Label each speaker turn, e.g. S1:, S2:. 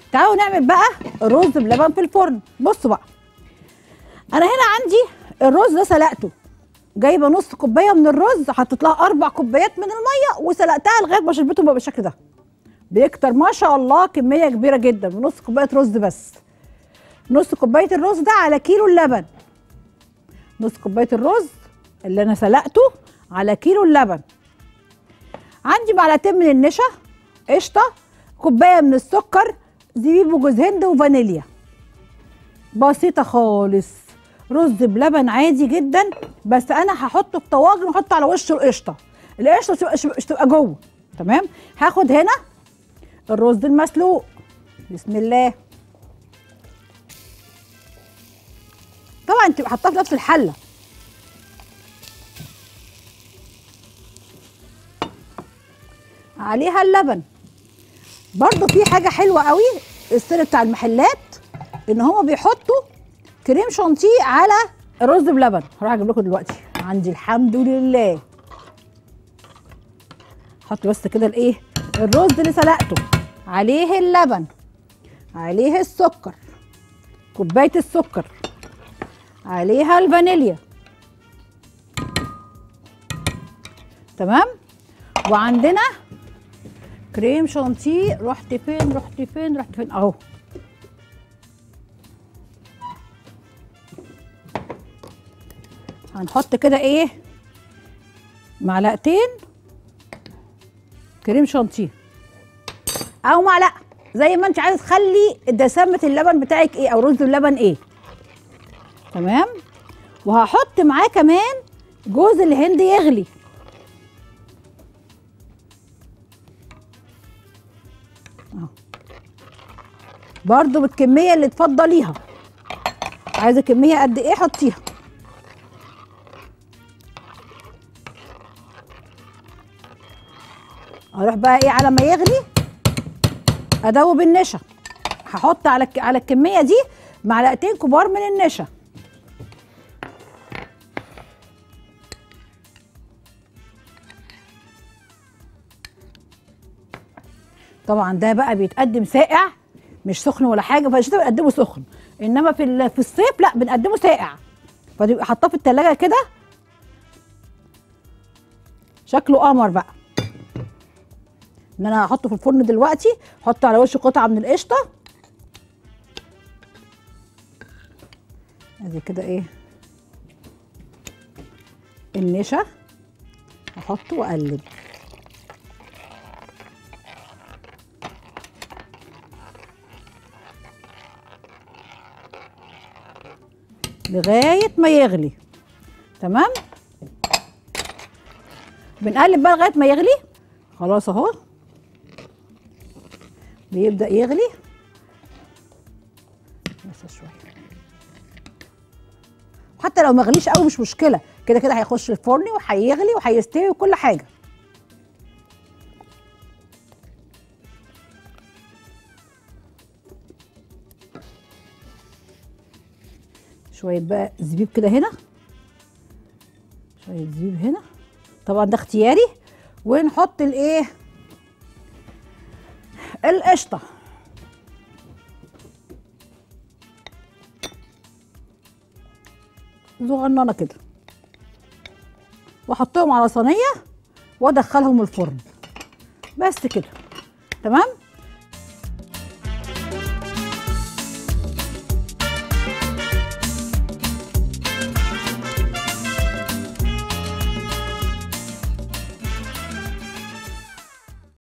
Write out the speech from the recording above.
S1: تعالوا نعمل بقى الرز بلبن في الفرن بصوا بقى انا هنا عندي الرز ده سلقته جايبه نص كوبايه من الرز حطيت لها اربع كوبايات من الميه وسلقتها لغايه ما شربتهم بقى بالشكل ده بيكتر ما شاء الله كميه كبيره جدا من نص كوبايه رز بس نص كوبايه الرز ده على كيلو اللبن نص كوبايه الرز اللي انا سلقته على كيلو اللبن عندي معلقتين من النشا قشطه كوبايه من السكر زبيب وجوز هند وفانيليا بسيطه خالص رز بلبن عادي جدا بس انا هحطه في طواجن واحطه على وشه القشطه القشطه تبقى مش تبقى جوه تمام هاخد هنا الرز المسلوق بسم الله طبعا تبقى حطها في نفس الحله عليها اللبن برضو في حاجه حلوه قوي السر بتاع المحلات ان هما بيحطوا كريم شانتيه على الرز بلبن هروح اجيب لكم دلوقتي عندي الحمد لله حط بس كده الايه الرز اللي سلقته عليه اللبن عليه السكر كوبايه السكر عليها الفانيليا تمام وعندنا كريم شانتيه رحت فين رحت فين رحت فين اهو هنحط كده ايه معلقتين كريم شانتيه او معلقه زي ما انت عايز تخلي دسامه اللبن بتاعك ايه او رز اللبن ايه تمام وهحط معاه كمان جوز الهند يغلي اهو برضو بالكميه اللي تفضليها عايزه كميه قد ايه حطيها اروح بقى ايه على ما يغلي ادوب النشا هحط على الك- على الكميه دي معلقتين كبار من النشا طبعا ده بقى بيتقدم ساقع مش سخن ولا حاجه فعشان كده بنقدمه سخن انما في ال- في الصيف لا بنقدمه ساقع فتبقى حاطاه في التلاجة كده شكله قمر بقى ان انا هحطه في الفرن دلوقتي احط على وشه قطعه من القشطه ادي كده ايه النشا احطه واقلب لغايه ما يغلي تمام بنقلب بقى لغايه ما يغلي خلاص اهو بيبدا يغلي بس شويه حتى لو ما غليش قوي مش مشكله كده كده هيخش الفرن وهيغلي وهيستوي وكل حاجه شويه بقى زبيب كده هنا شويه زبيب هنا طبعا ده اختياري ونحط الايه القشطه صغننه كده واحطهم على صينيه وادخلهم الفرن بس كده تمام